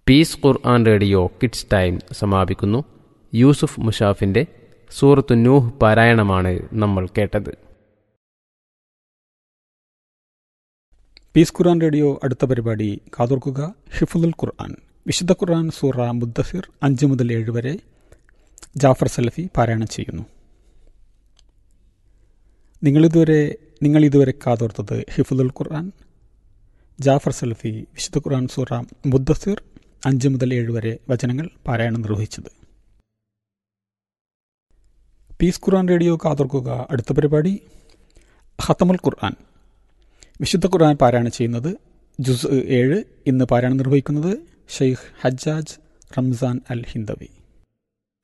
piece Quran radio kids time സമാപിക്കുന്നു യൂസുഫ് മുഷാഫിൻ്റെ സൂറത്തു നൂഹ് പാരായണമാണ് നമ്മൾ കേട്ടത് പീസ് ഖുർആൻ റേഡിയോ അടുത്ത പരിപാടി കാതോർക്കുക ഹിഫുൽ ഖുർആൻ വിശുദ്ധ ഖുർആൻ സൂറ മുദ്ദസിർ അഞ്ച് മുതൽ ഏഴ് വരെ ജാഫർ സലഫി പാരായണം ചെയ്യുന്നു നിങ്ങളിതുവരെ നിങ്ങൾ ഇതുവരെ കാതോർത്തത് ഹിഫുൽ ഖുർആൻ ജാഫർ സലഫി വിശുദ്ധ ഖുർആൻ സൂറ മുദ്ദസിർ അഞ്ച് മുതൽ ഏഴ് വരെ വചനങ്ങൾ പാരായണം നിർവഹിച്ചത് പീസ് ഖുർആൻ റേഡിയോ കാതോർക്കുക അടുത്ത പരിപാടി ഹത്തമുൽ ഖുർആൻ വിശുദ്ധ ഖുർആൻ പാരായണം ചെയ്യുന്നത് ജുസ് ഏഴ് ഇന്ന് പാരായണം നിർവഹിക്കുന്നത് ഷെയ്ഖ് ഹജ്ജാജ് റംസാൻ അൽ ഹിന്ദവി